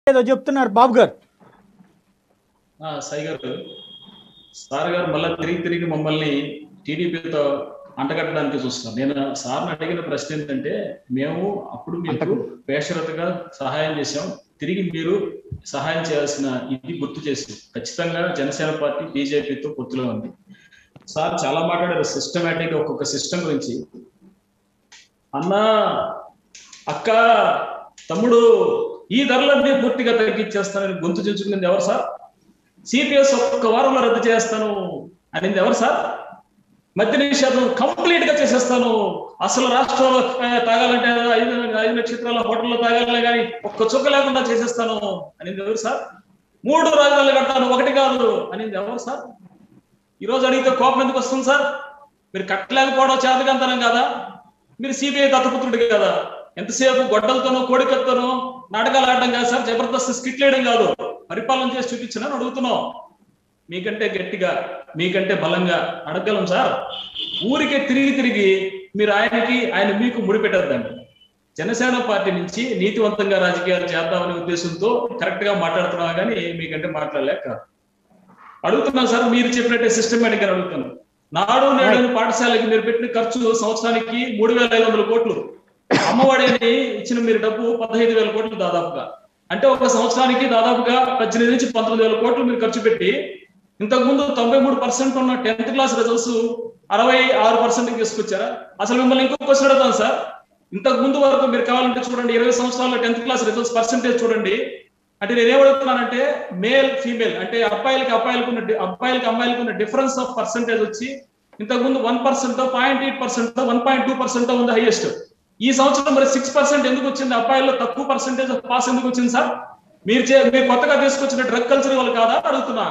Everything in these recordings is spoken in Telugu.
ఏదో చెప్తున్నారు బాబు గారు ఆ, సాయి గారు సార్ గారు మళ్ళీ తిరిగి తిరిగి మమ్మల్ని టీడీపీతో అంటగట్టడానికి చూస్తున్నాం నేను సార్ని అడిగిన ప్రశ్న ఏంటంటే మేము అప్పుడు మీకు బేషరతుగా సహాయం చేశాం తిరిగి మీరు సహాయం చేయాల్సిన ఇది గుర్తు చేసి ఖచ్చితంగా జనసేన పార్టీ బీజేపీతో పొత్తులో ఉంది సార్ చాలా మాట్లాడారు సిస్టమేటిక్ ఒక్కొక్క సిస్టమ్ గురించి అన్న అక్క తమ్ముడు ఈ ధరలన్నీ పూర్తిగా తగ్గించేస్తానని గొంతు చించుకునేది ఎవరు సార్ సిపిఎస్ ఒక్క వారంలో రద్దు చేస్తాను అనింది ఎవరు సార్ మద్య నిషేధం కంప్లీట్ గా చేసేస్తాను అసలు రాష్ట్రంలో ఆ, తాగాలంటే ఐదు ఐదు నక్షత్రాల హోటల్లో తాగాలనే కానీ ఒక్క చుక్క లేకుండా చేసేస్తాను అనింది ఎవరు సార్ మూడు రాజధానులు కడతాను ఒకటి కాదు అనింది ఎవరు సార్ ఈ రోజు అడిగితే కోపం ఎందుకు వస్తుంది సార్ మీరు కట్టలేకపోవడం చేతకంతనం కదా మీరు సిబిఐ దత్తపుత్రుడు కదా ఎంతసేపు గొడ్డలతోనో కోడికత్తోనో నాటకాలు ఆడడం కాదు సార్ జబర్దస్త్ స్కిట్ వేయడం కాదు పరిపాలన చేసి చూపించిన అడుగుతున్నాం మీకంటే గట్టిగా మీకంటే బలంగా అడగలం సార్ ఊరికే తిరిగి తిరిగి మీరు ఆయనకి ఆయన మీకు ముడిపెట్టద్దండి జనసేన పార్టీ నుంచి నీతివంతంగా రాజకీయాలు చేద్దామనే ఉద్దేశంతో కరెక్ట్ గా మాట్లాడుతున్నా కానీ మీకంటే మాట్లాడలేక కాదు అడుగుతున్నా సార్ మీరు చెప్పినట్టే సిస్టమేటిక్ గా అడుగుతాను నాడు నేడు అని పాఠశాలకి మీరు పెట్టిన ఖర్చు సంవత్సరానికి మూడు వేల ఐదు వందల కోట్లు అమ్మఒడి అని ఇచ్చిన మీరు డబ్బు పదహైదు వేల కోట్లు దాదాపుగా అంటే ఒక సంవత్సరానికి దాదాపుగా పద్దెనిమిది నుంచి పంతొమ్మిది వేల కోట్లు మీరు ఖర్చు పెట్టి ఇంతకు ముందు తొంభై మూడు పర్సెంట్ ఉన్న టెన్త్ క్లాస్ రిజల్ట్స్ అరవై ఆరు పర్సెంట్ తీసుకొచ్చారా అసలు మిమ్మల్ని ఇంకో క్వశ్చన్ అడుగుతాను సార్ ఇంతకు ముందు వరకు మీరు కావాలంటే చూడండి ఇరవై సంవత్సరాల టెన్త్ క్లాస్ రిజల్ట్స్ పర్సెంటేజ్ చూడండి అంటే నేను ఏమడుగుతున్నానంటే మేల్ ఫీమేల్ అంటే అబ్బాయిలకి అబ్బాయిలకు ఉన్న డి- అబ్బాయిలకి అమ్మాయిలకు ఉన్న డిఫరెన్స్ ఆఫ్ పర్సెంటేజ్ వచ్చి ఇంతకు ముందు one percent point eight percent one point two percent ఉంది హైయెస్ట్ ఈ సంవత్సరం మరి సిక్స్ పర్సెంట్ ఎందుకు వచ్చింది అబ్బాయిల్లో తక్కువ పర్సెంటేజ్ ఆఫ్ పాస్ ఎందుకు వచ్చింది సార్ మీరు చే మీరు కొత్తగా తీసుకొచ్చిన డ్రగ్ కల్చర్ వాళ్ళు కాదా అడుగుతున్నా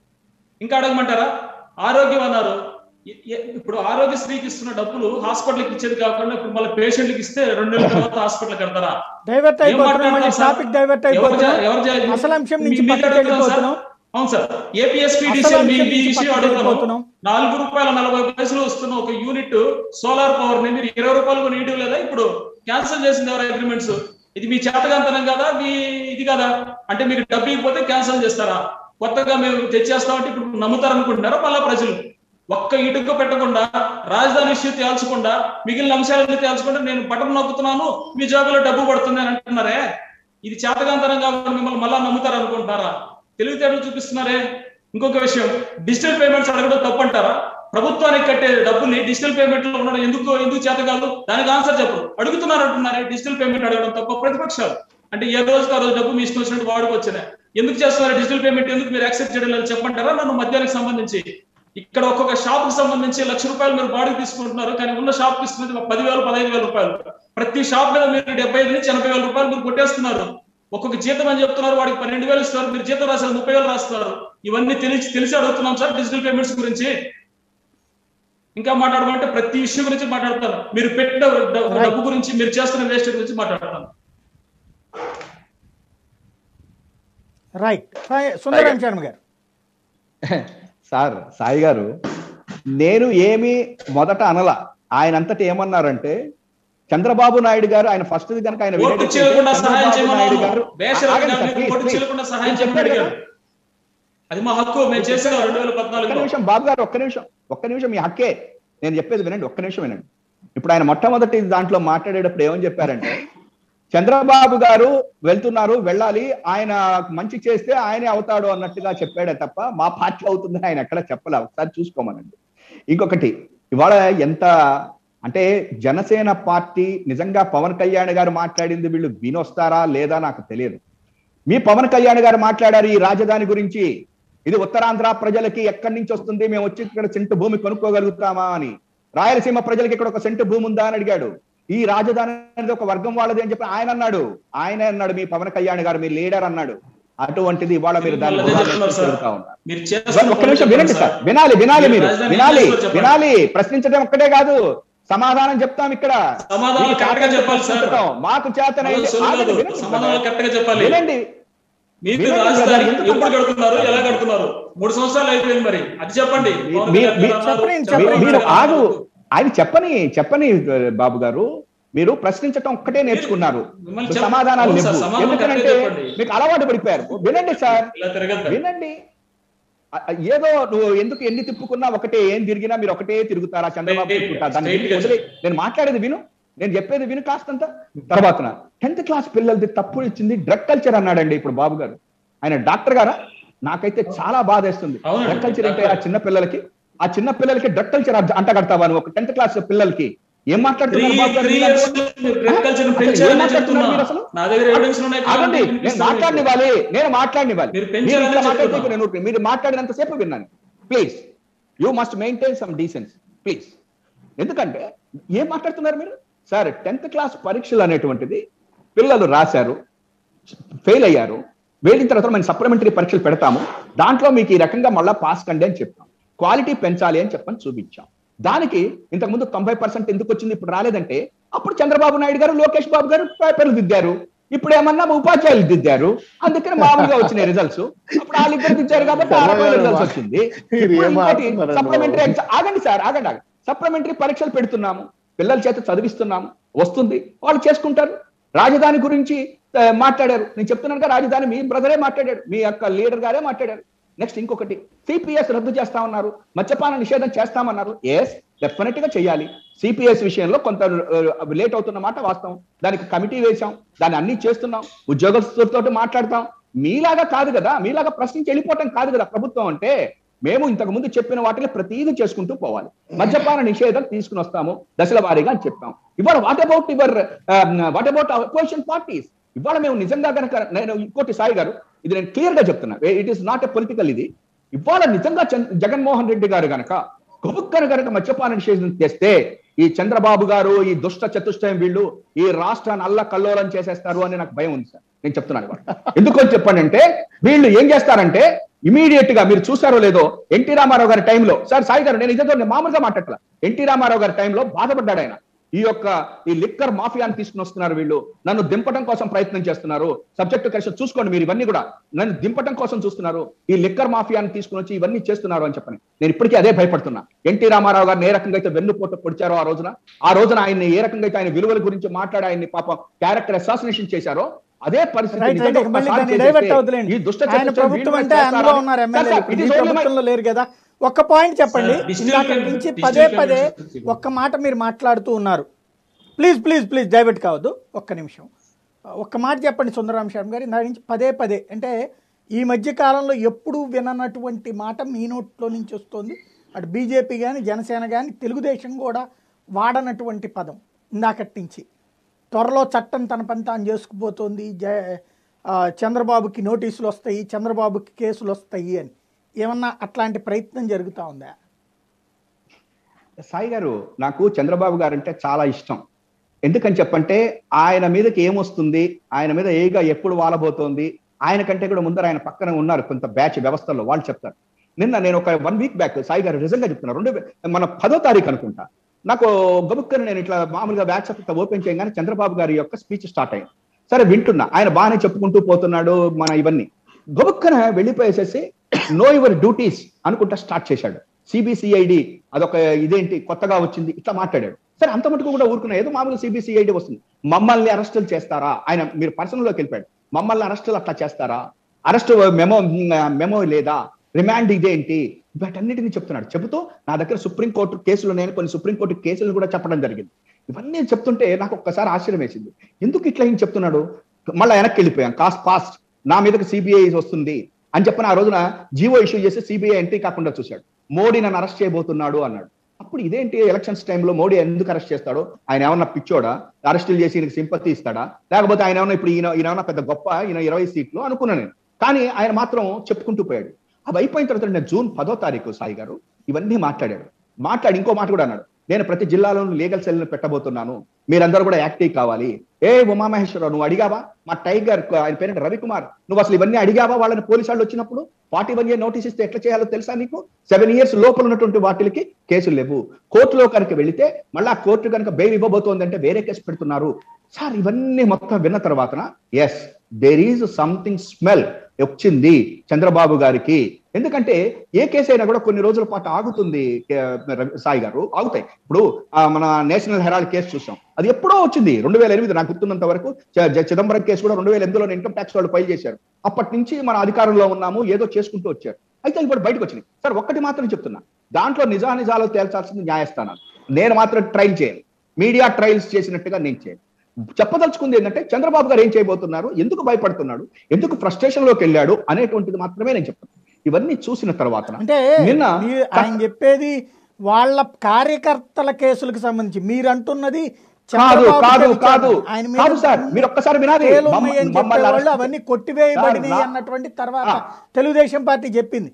ఇంకా అడగమంటారా ఆరోగ్యం అన్నారు ఎ- ఎ- ఇప్పుడు ఆరోగ్యశ్రీకి ఇస్తున్న డబ్బులు హాస్పిటల్కి ఇచ్చేది కాకుండా ఇప్పుడు మళ్ళీ పేషెంట్కి ఇస్తే రెండు నెలల తర్వాత హాస్పిటల్ కడతారా డైవర్ట్ ఏం అయిపోతున్నాం మళ్ళీ మాట్లాడుతున్నారు సార్? టాపిక్ డైవర్ట్ ఎవరు అయిపోతున్నాం జా- ఎవరు జా- అసలు అంశం మీ- నుంచి మీకు పక్కకి అడుగుతున్నాను సార్. వెళ్ళిపోతున్నాం అవును సార్ ఏపీఎస్పీడీసీ అసలు మీ అంశం మీ నుంచి విషయం పక్కకి అడుగుతాను వెళ్ళిపోతున్నాం. నాలుగు రూపాయల నలభై పైసలు వస్తున్న ఒక యూనిట్ సోలార్ పవర్ ని మీరు ఇరవై రూపాయలు కొని ఇవ్వడం లేదా ఇప్పుడు క్యాన్సిల్ చేసింది ఎవరు అగ్రిమెంట్స్ ఇది మీ చేతగాంతనం కదా మీ ఇది కదా అంటే మీకు డబ్బు ఇవ్వకపోతే క్యాన్సిల్ చేస్తారా కొత్తగా మేము తెచ్చేస్తామంటే ఇప్పుడు నమ్ముతారు అనుకుంటున్నారా మళ్ళా ప్రజలు ఒక్క ఇటుక పెట్టకుండా రాజధాని ఇష్యూ తేల్చకుండా మిగిలిన అంశాలను తేల్చకుండా నేను బటన్ నొక్కుతున్నాను మీ జాబులో డబ్బు పడుతుంది అని అంటున్నారే ఇది చేతగాంతరం కాబట్టి మిమ్మల్ని మళ్ళా నమ్ముతారు అనుకుంటారా తెలివితేటలు చూపిస్తున్నారే ఇంకొక విషయం డిజిటల్ పేమెంట్స్ అడగడం తప్పంటారా ప్రభుత్వానికి కట్టే డబ్బుల్ని డిజిటల్ పేమెంట్ లో ఉండడం ఎందుకు ఎందుకు చేత కాదు దానికి ఆన్సర్ చెప్పరు అడుగుతున్నారు అంటున్నారే డిజిటల్ పేమెంట్ అడగడం తప్ప ప్రతిపక్షాలు అంటే ఏ రోజుకి ఆ రోజు డబ్బు మీ ఇష్టం వచ్చినట్టు వాడుకొచ్చినా ఎందుకు చేస్తున్నారు డిజిటల్ పేమెంట్ ఎందుకు మీరు యాక్సెప్ట్ చేయడం లేదు చెప్పంటారా నన్ను మద్యానికి సంబంధించి ఇక్కడ ఒక్కొక్క షాప్ కి సంబంధించి లక్ష రూపాయలు మీరు బాడీ తీసుకుంటున్నారు కానీ ఉన్న షాప్ కి ఇస్తున్నది పదివేలు పదహైదు వేల రూపాయలు ప్రతి షాప్ మీద మీరు డెబ్బై ఐదు నుంచి ఎనభై వేల రూపాయలు మీరు కొట్టేస్తున్నారు ఒక్కొక్క జీతం అని చెప్తున్నారు వాడికి పన్నెండు వేలు ఇస్తున్నారు మీరు జీతం రాశారు ముప్పై వేలు రాస్తున్నారు ఇవన్నీ తెలిసి తెలిసి అడుగుతున్నాం సార్ డిజిటల్ పేమెంట్స్ గురించి ఇంకా మాట్లాడమంటే ప్రతి విషయం గురించి మాట్లాడతాను మీరు పెట్టిన డ- డబ్బు గురించి మీరు చేస్తున్న వేస్ట్ గురించి మాట్లాడతాను రైట్ సుందరం శర్మ గారు సార్ సాయి గారు నేను ఏమి మొదట అనల ఆయన అంతటి ఏమన్నారంటే చంద్రబాబు నాయుడు గారు ఆయన ఫస్ట్ కనుక ఆయన ఓటు వినేటట్టు చేయకుండా సహాయం చంద్రబాబు నాయుడు చేయమన్నాను గారు బేషరతుగా ఆగండి సార్, మీరు please, ఓటు please. చేయకుండా సహాయం నేను చేయమని చెప్పాను అడిగాను అది మా హక్కు మేము చేసాం రెండు వేల ఒక్క పద్నాలుగులో నిమిషం బాబు గారు ఒక్క నిమిషం ఒక్క నిమిషం మీ హక్కే నేను చెప్పేది వినండి ఒక్క నిమిషం వినండి ఇప్పుడు ఆయన మొట్టమొదటి దాంట్లో మాట్లాడేటప్పుడు ఏమని చెప్పారంటే చంద్రబాబు గారు వెళ్తున్నారు వెళ్ళాలి ఆయన మంచి చేస్తే ఆయనే అవుతాడు అన్నట్టుగా చెప్పాడే తప్ప మా పార్టీ అవుతుందని ఆయన ఎక్కడ చెప్పలే ఒకసారి చూసుకోమనండి ఇంకొకటి ఇవాళ ఎంత అంటే జనసేన పార్టీ నిజంగా పవన్ కళ్యాణ్ గారు మాట్లాడింది వీళ్ళు వినొస్తారా లేదా నాకు తెలియదు మీ పవన్ కళ్యాణ్ గారు మాట్లాడారు ఈ రాజధాని గురించి ఇది ఉత్తరాంధ్ర ప్రజలకి ఎక్కడి నుంచి వస్తుంది మేము వచ్చి ఇక్కడ సెంటు భూమి కొనుక్కోగలుగుతామా అని రాయలసీమ ప్రజలకి ఇక్కడ ఒక సెంటు భూమి ఉందా అని అడిగాడు ఈ రాజధాని అనేది ఒక వర్గం వాళ్ళది అని చెప్పి ఆయన అన్నాడు ఆయన అన్నాడు మీ పవన్ కళ్యాణ్ గారు మీ లీడర్ అన్నాడు అటువంటిది ఇవాళ మీరు దాన్ని అదే చెప్తున్నారు ఉదాహరణ సార్. తిరుగుతా ఉన్నారు మీరు చేస్తున్న ఒక్క నిమిషం పనులు వినండి చెప్పండి సార్ వినాలి వినాలి మీరు మీరు రాజధాని వినాలి ఏం చేస్తారో చెప్పండి. వినాలి ప్రశ్నించడం ఒక్కటే కాదు సమాధానం చెప్తాం ఇక్కడ సమాధానం మీకు కరెక్ట్ గా చెప్పాలి సార్. ప్రశ్నించటం, మాకు చేతనైతే అలా సొల్లు ఆగండి, కాదు. వినండి సమాధానాలు brother. కరెక్ట్ గా చెప్పాలి వినండి మీకు వినండి రాజధాని brother, ఎందుకు ఎప్పుడు కడుతున్నారు ఎలా కడుతున్నారు మూడు సంవత్సరాలు అయిపోయింది మరి అది చెప్పండి మీ- పవన్ మీ- కళ్యాణ్ మీ- గారు అన్నారు, చెప్పండి, చంద్రబాబు మీరు నాయుడు గారు ఆగు అన్నారు. ఆయన చెప్పని చెప్పని బాబు గారు మీరు ప్రశ్నించటం ఒక్కటే నేర్చుకున్నారు మిమ్మల్ని చెప్ప- సమాధానాలు అవును సార్, లేవు సమాధానం ఎందుకంటే కరెక్టే చెప్పండి. మీకు అలవాటు పడిపోయారు వినండి సార్ ఇలా తిరగద్దు వినండి అ- అ- ఏదో నువ్వు ఎందుకు ఎన్ని తిప్పుకున్నా ఒకటే ఏం తిరిగినా మీరు ఒకటే తిరుగుతారా చంద్రబాబు Straight తిరుగుతా గా, దాన్ని straight గా వదిలే నేను మాట్లాడేది విను నేను చెప్పేది విను కాస్తంత తర్వాత టెన్త్ క్లాస్ పిల్లలది తప్పు ఇచ్చింది డ్రగ్ కల్చర్ అన్నాడండి ఇప్పుడు బాబు గారు ఆయన డాక్టర్ గారా నాకైతే చాలా బాధ వేస్తుంది అవునండి, డ్రగ్ కల్చర్ అంటే ఆ డాక్టర్. చిన్న పిల్లలకి ఆ చిన్న పిల్లలకి డ్రగ్ కల్చర్ అంట కడతావా నువ్వు ఒక టెన్త్ క్లాస్ పిల్లలకి ఏం త్రీ మాట్లాడుతున్నారు బాబు గారు త్రీ మీరు? ఇయర్స్ డ్రగ్ కల్చర్ అసలు పెంచారని ఏం మాట్లాడుతున్నారు చెప్తున్నా మీరు అసలు? నా దగ్గర ఎవిడెన్స్ ఉన్నాయి ఆగండి కాబట్టి నేను వినిపిస్తాను మాట్లాడినివ్వాలి నేను మాట్లాడినివ్వాలి మీరు మీరు పెంచారని ఇట్లా మాట్లాడితే చెప్తున్నా. నేను ఊరుకోను. మీరు మాట్లాడినంత సేపు విన్నాను please you must maintain some decency please ఎందుకంటే ఏం మాట్లాడుతున్నారు మీరు సార్ టెన్త్ క్లాస్ పరీక్షలు అనేటువంటిది పిల్లలు రాశారు ఫెయిల్ అయ్యారు వెళ్ళిన తర్వాత మనం సప్లిమెంటరీ పరీక్షలు పెడతాము దాంట్లో మీకు ఈ రకంగా మళ్ళా పాస్ కండి అని చెప్పాం క్వాలిటీ పెంచాలి అని చెప్పని చూపించాం దానికి ఇంతకుముందు తొంభై పర్సెంట్ ఎందుకు వచ్చింది ఇప్పుడు రాలేదంటే అప్పుడు చంద్రబాబు నాయుడు గారు లోకేష్ బాబు గారు పేపర్లు దిద్దారు ఇప్పుడు ఏమన్నా ఉపాధ్యాయులు దిద్దారు అందుకని మామూలుగా వచ్చినాయి రిజల్ట్స్ అప్పుడు వాళ్ళిద్దరు దిద్దారు కాబట్టి ఆ రకమైన రిజల్ట్స్ వచ్చింది మీరు ఏం ఆడుతున్నారండి సప్లిమెంటరీ బాబు? ఆగండి సార్ ఆగండి ఆగండి సప్లిమెంటరీ పరీక్షలు పెడుతున్నాము పిల్లల చేత చదివిస్తున్నాము వస్తుంది వాళ్ళు చేసుకుంటారు రాజధాని గురించి ఆ, మాట్లాడారు నేను చెప్తున్నాను కదా రాజధాని మీ బ్రదరే మాట్లాడాడు మీ యొక్క లీడర్ గారే మాట్లాడారు నెక్స్ట్ ఇంకొకటి సిపిఎస్ రద్దు చేస్తా ఉన్నారు మద్యపాన నిషేధం చేస్తామన్నారు ఎస్ డెఫినెట్ గా చేయాలి సిపిఎస్ విషయంలో కొంత లేట్ అవుతున్న మాట వాస్తవం దానికి కమిటీ వేశాం దాన్ని అన్ని చేస్తున్నాం ఉద్యోగస్తులతో మాట్లాడతాం మీలాగా కాదు కదా మీలాగా ప్రశ్నించి వెళ్ళిపోవటం కాదు కదా ప్రభుత్వం అంటే మేము ఇంతకు ముందు చెప్పిన వాటిని ప్రతిదీ చేసుకుంటూ పోవాలి మద్యపాన నిషేధం తీసుకుని వస్తాము దశల వారీగా అని చెప్పాం ఇవాళ what about your what about opposition parties ఇవాళ మేము నిజంగా గనక నేను ఇంకోటి సాయి గారు ఇది నేను క్లియర్ గా చెప్తున్నా it is not a political ఇది ఇవాళ నిజంగా చంద్ర- జగన్మోహన్ రెడ్డి గారు గనక గొప్పక్కన గనక మద్యపాన నిషేధం చేస్తే ఈ చంద్రబాబు గారు ఈ దుష్ట చతుష్టయం వీళ్ళు ఈ రాష్ట్రాన్ని అల్ల కల్లోలం చేసేస్తారు అని నాకు భయం ఉంది సార్ నేను చెప్తున్నాను ఇవాళ. ఎందుకు అని చెప్పానంటే వీళ్ళు ఏం చేస్తారంటే ఇమీడియట్ గా మీరు చూసారో లేదో ఎన్టీ రామారావు గారి టైంలో సార్ సాయి గారు నేను ఇదే మామూలుగా మాట్లాడలే ఎన్టీ రామారావు గారి టైంలో బాధపడ్డాడు ఆయన ఈ యొక్క ఈ లిక్కర్ మాఫియాని తీసుకుని వస్తున్నారు వీళ్ళు నన్ను దింపడం కోసం ప్రయత్నం చేస్తున్నారు సబ్జెక్ట్ కలిసి చూసుకోండి మీరు ఇవన్నీ కూడా నన్ను దింపడం కోసం చూస్తున్నారు ఈ లిక్కర్ మాఫియాని తీసుకుని వచ్చి ఇవన్నీ చేస్తున్నారు అని చెప్పని నేను ఇప్పటికీ అదే భయపడుతున్నా ఎన్టీ రామారావు గారిని ఏ రకంగా అయితే వెన్నుపోట పొడిచారో ఆ రోజున ఆ రోజున ఆయన్ని ఏ రకంగా అయితే ఆయన విలువల గురించి మాట్లాడి ఆయన్ని పాపం క్యారెక్టర్ అసాసినేషన్ చేశారో అదే పరిస్థితి రైట్ నిజంగా రైట్ మళ్ళీ ఒక్కసారి దాన్ని చేసేస్తే డైవర్ట్ అవుతులేండి ఈ దుష్ట ఆయన చతుష్టయం ప్రభుత్వం వీళ్ళు అంటే అందులో చేస్తారని- ఉన్నారు sir, MLA sir, it is మీ only my- ప్రభుత్వంలో లేరు కదా ఒక్క పాయింట్ చెప్పండి సార్, digital ఇందాక payment- నుంచి digital పదే payment పదే system. ఒక్క మాట మీరు మాట్లాడుతూ ఉన్నారు ప్లీజ్ ప్లీజ్ ప్లీజ్ డైవర్ట్ కావద్దు ఒక్క నిమిషం ఒక్క మాట చెప్పండి సుందరరామ శర్మ గారు దాని నుంచి పదే పదే అంటే ఈ మధ్య కాలంలో ఎప్పుడూ విననటువంటి మాట మీ నోట్లో నుంచి వస్తుంది అటు బీజేపీ కానీ జనసేన కానీ తెలుగుదేశం కూడా వాడనటువంటి పదం ఇందాకటి నుంచి త్వరలో చట్టం తన పని తాను చేసుకుపోతుంది జ ఆ, చంద్రబాబుకి నోటీసులు వస్తాయి చంద్రబాబుకి కేసులు వస్తాయి అని ఏమన్నా అట్లాంటి ప్రయత్నం జరుగుతూ ఉందా సాయి గారు నాకు చంద్రబాబు గారు అంటే చాలా ఇష్టం ఎందుకని చెప్పంటే ఆయన మీదకి ఏమొస్తుంది ఆయన మీద ఏగా ఎప్పుడు వాలబోతోంది ఆయన కంటే కూడా ముందర ఆయన పక్కన ఉన్నారు కొంత బ్యాచ్ వ్యవస్థల్లో వాళ్ళు చెప్తారు నిన్న నేను ఒక వన్ వీక్ బ్యాక్ సాయి గారు నిజంగా చెప్తున్నా రెండు వే- మన పదో తారీఖు అనుకుంటా నాకు గబుక్కని నేను ఇట్లా మామూలుగా వాట్సాప్ ఓపెన్ చేయగానే చంద్రబాబు గారి యొక్క స్పీచ్ స్టార్ట్ అయింది సరే వింటున్నా ఆయన బాగానే చెప్పుకుంటూ పోతున్నాడు మన ఇవన్నీ గబుక్కన వెళ్ళిపోయేసేసి నో యువర్ డ్యూటీస్ అనుకుంటా స్టార్ట్ చేశాడు సిబిసిఐడి అదొక ఇదేంటి కొత్తగా వచ్చింది ఇట్లా మాట్లాడాడు సరే అంత మటుకు కూడా ఊరుకున్నా ఏదో మామూలు సిబిసిఐడి వస్తుంది మమ్మల్ని అరెస్టులు చేస్తారా ఆయన మీరు పర్సనల్ లోకి వెళ్ళిపోయాడు మమ్మల్ని అరెస్టులు అట్లా చేస్తారా అరెస్ట్ మెమో మెమో లేదా రిమాండ్ ఇదేంటి వీటన్నిటిని చెప్తున్నాడు చెబుతూ నా దగ్గర సుప్రీంకోర్టు కేసులు నేను కొన్ని సుప్రీంకోర్టు కేసులు కూడా చెప్పడం జరిగింది ఇవన్నీ చెప్తుంటే నాకు ఒక్కసారి ఆశ్చర్యం వేసింది ఎందుకు ఇట్లా ఏం చెప్తున్నాడు మళ్ళీ వెనక్కి వెళ్ళిపోయాం కాస్ట్ పాస్ట్ నా మీదకి సిబిఐ వస్తుంది అని చెప్పిన ఆ రోజున జీవో ఇష్యూ చేసి సిబిఐ ఎంట్రీ కాకుండా చూశాడు మోడీ నన్ను అరెస్ట్ చేయబోతున్నాడు అన్నాడు అప్పుడు ఇదేంటి ఎలక్షన్స్ టైంలో మోడీ ఎందుకు అరెస్ట్ చేస్తాడు ఆయన ఏమన్నా పిచ్చోడా అరెస్టులు చేసి ఈయనకి సింపతి ఇస్తాడా లేకపోతే ఆయన ఏమన్నా ఇప్పుడు ఈయన ఈయన ఏమన్నా పెద్ద గొప్ప ఈయన ఇరవై సీట్లు అనుకున్నాను నేను కానీ ఆయన మాత్రం చెప్పుకుంటూ పోయాడు అవి అయిపోయిన తర్వాత నేను జూన్ పదో తారీఖు సాయి గారు ఇవన్నీ మాట్లాడాడు మాట్లాడి ఇంకో మాట కూడా అన్నాడు నేను ప్రతి జిల్లాలోనూ లీగల్ సెల్ పెట్టబోతున్నాను మీరందరూ కూడా యాక్టివ్ కావాలి ఏ ఉమామహేశ్వరరావు నువ్వు అడిగావా మా టైగర్ ఆయన పేరు రవికుమార్ నువ్వు అసలు ఇవన్నీ అడిగావా వాళ్ళని పోలీసు వాళ్ళు వచ్చినప్పుడు ఫార్టీ వన్ ఇయర్ నోటీస్ ఇస్తే ఎట్లా చేయాలో తెలుసా నీకు సెవెన్ ఇయర్స్ లోపల ఉన్నటువంటి వాటికి కేసులు లేవు కోర్టులో కనుక వెళితే మళ్ళీ ఆ కోర్టు కనుక బెయిల్ ఇవ్వబోతోంది అంటే వేరే కేసు పెడుతున్నారు సార్ ఇవన్నీ మొత్తం విన్న తర్వాత yes there is something smell వచ్చింది చంద్రబాబు గారికి ఎందుకంటే ఏ కేసు అయినా కూడా కొన్ని రోజుల పాటు ఆగుతుంది కే- రవి- సాయి గారు ఆగుతాయి ఇప్పుడు ఆ, మన నేషనల్ హెరాల్డ్ కేసు చూసాం అది ఎప్పుడో వచ్చింది రెండు వేల ఎనిమిది నాకు గుర్తున్నంత వరకు చ- జ- చిదంబరం కేసు కూడా రెండు వేల ఎనిమిదిలో ఇన్కమ్ ట్యాక్స్ వాళ్ళు ఫైల్ చేశారు అప్పటి నుంచి మన అధికారంలో ఉన్నాము ఏదో చేసుకుంటూ వచ్చారు అయితే ఇప్పుడు బయటకు వచ్చినాయి సార్ ఒక్కటి మాత్రం చెప్తున్నా దాంట్లో నిజానిజాలు తేల్చాల్సింది న్యాయస్థానాలు నేను మాత్రం ట్రైల్ చేయను మీడియా ట్రయల్స్ చేసినట్టుగా నేను చేయను చెప్పదలుచుకుంది ఏంటంటే చంద్రబాబు గారు ఏం చేయబోతున్నారు ఎందుకు భయపడుతున్నాడు ఎందుకు ఫ్రస్ట్రేషన్ లోకి వెళ్ళాడు అనేటువంటిది మాత్రమే నేను చెప్తాను ఇవన్నీ చూసిన తర్వాత అంటే నిన్న మీ- ఆయన చెప్పేది వాళ్ళ కార్యకర్తల కేసులకు సంబంధించి మీరు అంటున్నది కాదు చంద్రబాబు కాదు గారి కాదు విచారణ. ఆయన మీద కాదు సార్ మీరు ఒక్కసారి వినాలి కేసులు మమ్మ- ఉన్నాయని మమ్మల్ని చెప్పేవాళ్ళు arrest- అవన్నీ కొట్టివేయబడినాయి సార్, నా- అన్నటువంటి తర్వాత ఆ. తెలుగుదేశం పార్టీ చెప్పింది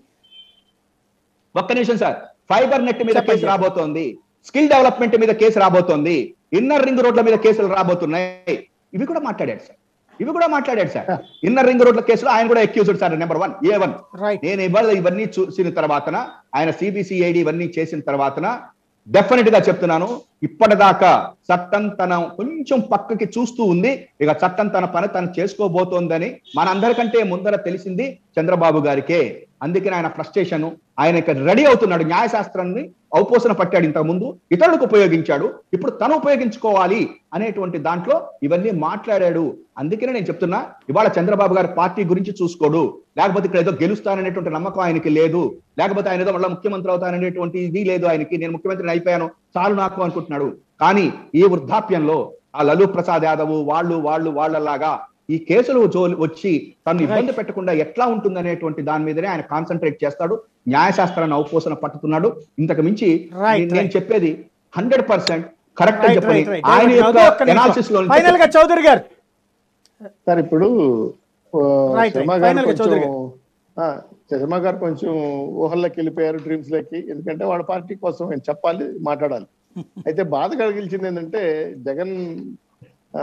ఒక్క నిమిషం సార్ ఫైబర్ నెట్ మీద చెప్పండి. కేసు రాబోతోంది స్కిల్ డెవలప్మెంట్ మీద కేసు రాబోతోంది ఇన్నర్ రింగ్ రోడ్ల మీద కేసులు రాబోతున్నాయి ఇవి కూడా మాట్లాడాడు సార్ ఇవి కూడా మాట్లాడాడు సార్ ఇన్నర్ రింగ్ రోడ్ల కేసులో ఆయన కూడా accused sir number one A one right నేను ఇవాళ ఇవన్నీ చూసిన తర్వాతన ఆయన సిబిసిఐడి ఇవన్నీ చేసిన తర్వాతన డెఫినెట్ గా చెప్తున్నాను ఇప్పటిదాకా చట్టం తన కొంచెం పక్కకి చూస్తూ ఉంది ఇక చట్టం తన పని తను చేసుకోబోతోందని మనందరికంటే ముందర తెలిసింది చంద్రబాబు గారికే అందుకని ఆయన ఫ్రస్ట్రేషన్ ఆయన ఇక రెడీ అవుతున్నాడు న్యాయశాస్త్రాన్ని ఔపోసన పట్టాడు ఇంతకు ముందు ఇతరులకు ఉపయోగించాడు ఇప్పుడు తను ఉపయోగించుకోవాలి అనేటువంటి దాంట్లో ఇవన్నీ మాట్లాడాడు అందుకనే నేను చెప్తున్నా ఇవాళ చంద్రబాబు గారి పార్టీ గురించి చూసుకోడు లేకపోతే ఇక్కడ ఏదో గెలుస్తాననేటువంటి నమ్మకం ఆయనకి లేదు లేకపోతే ఆయన ఏదో మళ్ళీ ముఖ్యమంత్రి అవుతాననేటువంటి ఇది లేదు ఆయనకి నేను ముఖ్యమంత్రిని అయిపోయాను చాలు నాకు అనుకుంటున్నాడు కానీ ఈ వృద్ధాప్యంలో ఆ లలు ప్రసాద్ యాదవ్ వాళ్ళు వాళ్ళు వాళ్ళలాగా ఈ కేసులు జో- వచ్చి తను ఇబ్బంది పెట్టకుండా ఎట్లా ఉంటుంది అనేటువంటి దాని మీదనే ఆయన కాన్సన్ట్రేట్ చేస్తాడు న్యాయశాస్త్రాన్ని ఔపోసన పట్టుతున్నాడు ఇంతకు మించి Right, నేను- నేను right. చెప్పేది హండ్రెడ్ పర్సెంట్ కరెక్ట్ అని రైట్ చెప్పని రైట్ రైట్ ఆయన యొక్క ఎనాలిసిస్ లో ఫైనల్ గా చౌదరి గారు సార్ ఇప్పుడు ఆ, Right, శర్మ right. గారు Final గా కొంచెం చౌదరి ఆ, శర్మ గారు కొంచెం ఊహల్లోకి వెళ్ళిపోయారు డ్రీమ్స్ లకి ఎందుకంటే వాళ్ళ పార్టీ కోసం ఆయన చెప్పాలి మాట్లాడాలి అయితే బాధ కలిగించింది ఏంటంటే జగన్ ఆ,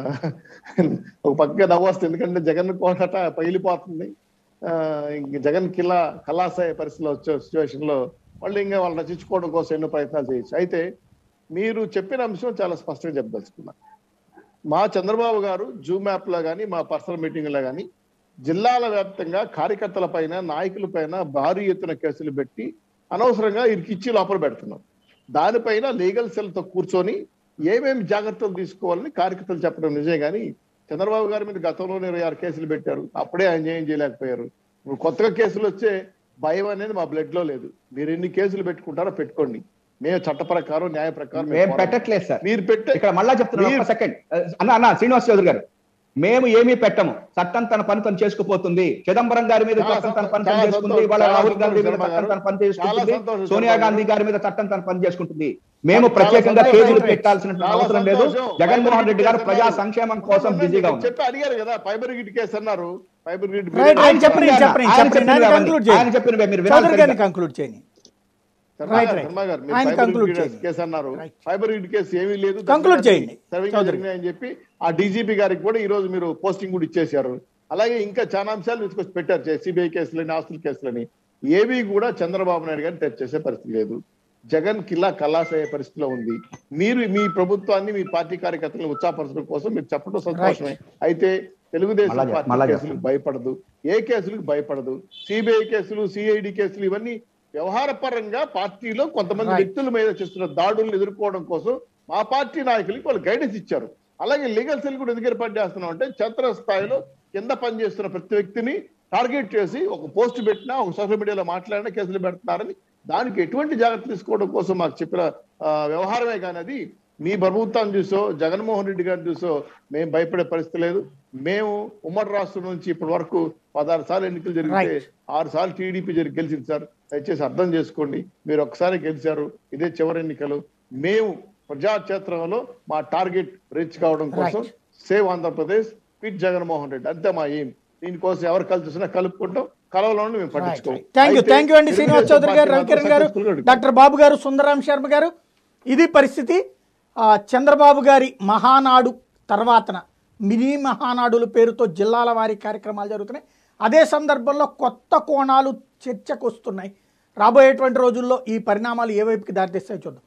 ఒక పక్కగా నవ్వొస్తుంది ఎందుకంటే జగన్ కోటట పగిలిపోతుంది ఆ, ఇంక జగన్ కిలా కలాసే పరిస్థితిలో వచ్చే సిచ్యువేషన్ లో వాళ్ళు ఇంకా వాళ్ళు రచించుకోవడం కోసం ఎన్నో ప్రయత్నాలు చేయొచ్చు అయితే మీరు చెప్పిన అంశం చాలా స్పష్టంగా చెప్పదలుచుకున్నా మా చంద్రబాబు గారు జూమ్ యాప్ లో కానీ మా పర్సనల్ మీటింగ్ లో కానీ జిల్లాల వ్యాప్తంగా కార్యకర్తల పైన నాయకుల పైన భారీ ఎత్తున కేసులు పెట్టి అనవసరంగా ఇరికిచ్చి లోపల పెడుతున్నాం దానిపైన లీగల్ సెల్ తో కూర్చొని ఏమేమి జాగ్రత్తలు తీసుకోవాలని కార్యకర్తలు చెప్పడం నిజమే కానీ చంద్రబాబు గారి మీద గతంలోనే ఇరవై ఆరు కేసులు పెట్టారు అప్పుడే ఆయన ఏం చేయలేకపోయారు ఇప్పుడు కొత్తగా కేసులు వచ్చే భయం అనేది మా బ్లడ్ లో లేదు మీరు ఎన్ని కేసులు పెట్టుకుంటారో పెట్టుకోండి మేము చట్ట ప్రకారం న్యాయ ప్రకారం మేము మేము పోరాడతాం. పెట్టట్లేదు సార్ మీరు పెట్టే ఇక్కడ మళ్ళా చెప్తున్నాను మీరు- ఒక్క సెకండ్ అన్న అన్న శ్రీనివాస్ చౌదరి గారు మేము ఏమీ పెట్టము చట్టం తన పని తను చేసుకుపోతుంది చిదంబరం గారి మీద చాలా చట్టం తన పని చాలా తను చేసుకుంటుంది సంతోషం, ఇవాళ చాలా రాహుల్ గాంధీ మీద సంతోషం, చట్టం తన పని చాలా చేసుకుంటుంది సంతోషం, సోనియా శర్మ గాంధీ గారు. గారి మీద చట్టం తన పని చేసుకుంటుంది మేము చాలా ప్రత్యేకంగా సంతోషం, కేసులు రైట్. పెట్టాల్సిన చాలా అవసరం లేదు సంతోషం. జగన్మోహన్ రెడ్డి గారు ఫైబర్ ప్రజా గ్రిడ్ సంక్షేమం కోసం కేసు బిజీగా అన్నారు. ఉన్నారు చెప్పి అడిగారు కదా ఫైబర్ గ్రిడ్ కేసు అన్నారు ఫైబర్ గ్రిడ్ రైట్ ఆయన ఆయన చెప్పండి చెప్పినవి చెప్పండి ఆయన చెప్పండి చెప్పినవి ఆయన అవన్నీ. కంక్లూడ్ ఆయన చేయండి చెప్పినవి మీరు వినాలి చౌదరి గారిని సరిగ్గా. కంక్లూడ్ చేయండి శర్మ రైట్, గారు, రైట్. శర్మ గారు, మీరు ఆయన ఫైబర్ conclude గ్రిడ్ చేయండి. కేసు అన్నారు రైట్. ఫైబర్ గ్రిడ్ కేసు ఏమీ లేదు Conclude చేయండి. సర్వింగ్ చౌదరి. జరిగినాయని చెప్పి ఆ డీజీపీ గారికి కూడా ఈ రోజు మీరు పోస్టింగ్ కూడా ఇచ్చేశారు అలాగే ఇంకా చాలా అంశాలు తీసుకొచ్చి పెట్టారు సిబిఐ కేసులని ఆస్తుల కేసులని ఏవి కూడా చంద్రబాబు నాయుడు గారిని టచ్ చేసే పరిస్థితి లేదు జగన్ కిల్లా కలాస్ అయ్యే పరిస్థితిలో ఉంది మీరు మీ ప్రభుత్వాన్ని మీ పార్టీ కార్యకర్తలను ఉత్సాహపరచడం కోసం మీరు చెప్పడం సంతోషమే అయితే తెలుగుదేశం మళ్ళా చెప్- పార్టీ మళ్ళా కేసులకు భయపడదు ఏ కేసులకు భయపడదు సిబిఐ కేసులు సిఐడి కేసులు ఇవన్నీ వ్యవహార పరంగా పార్టీలో కొంతమంది Right. వ్యక్తుల మీద చేస్తున్న దాడులను ఎదుర్కోవడం కోసం మా పార్టీ నాయకులకి వాళ్ళు గైడెన్స్ ఇచ్చారు అలాగే లీగల్ సెల్ కూడా ఎందుకు ఏర్పాటు చేస్తున్నాం అంటే క్షేత్ర స్థాయిలో కింద పనిచేస్తున్న ప్రతి వ్యక్తిని టార్గెట్ చేసి ఒక పోస్ట్ పెట్టినా ఒక సోషల్ మీడియాలో మాట్లాడినా కేసులు పెడుతున్నారని దానికి ఎటువంటి జాగ్రత్త తీసుకోవడం కోసం మాకు చెప్పిన ఆ, వ్యవహారమే కానీ అది మీ ప్రభుత్వాన్ని చూసో జగన్మోహన్ రెడ్డి గారిని చూసో మేము భయపడే పరిస్థితి లేదు మేము ఉమ్మడి రాష్ట్రం నుంచి ఇప్పటి వరకు పదహారు సార్లు ఎన్నికలు జరిగితే Right. ఆరు సార్లు టీడీపీ జరిగి గెలిచింది సార్ దయచేసి అర్థం చేసుకోండి మీరు ఒక్కసారి గెలిచారు ఇదే చివరి ఎన్నికలు మేము ప్రజాక్షేత్రంలో మా టార్గెట్ రీచ్ కావడం కోసం Right. సేవ్ ఆంధ్రప్రదేశ్ పిట్ జగన్మోహన్ రెడ్డి అంతే మా ఏం దీనికోసం ఎవరు కలిసి వచ్చినా కలుపుకుంటాం కలవలను మేము పట్టించుకోం థ్యాంక్ యూ అయితే థ్యాంక్ యూ అండి శ్రీనివాస్ తెలుగుదేశం చౌదరి గారు పార్టీ రవికిరణ్ గారు మాత్రం successful గా డాక్టర్ బాబు గారు సుందరాం శర్మ గారు ఇది పరిస్థితి ఆ, చంద్రబాబు గారి మహానాడు తర్వాతన మినీ మహానాడుల పేరుతో జిల్లాల వారి కార్యక్రమాలు జరుగుతున్నాయి అదే సందర్భంలో కొత్త కోణాలు చర్చకు వస్తున్నాయి రాబోయేటువంటి రోజుల్లో ఈ పరిణామాలు ఏ వైపుకి దారితీస్తాయో చూద్దాం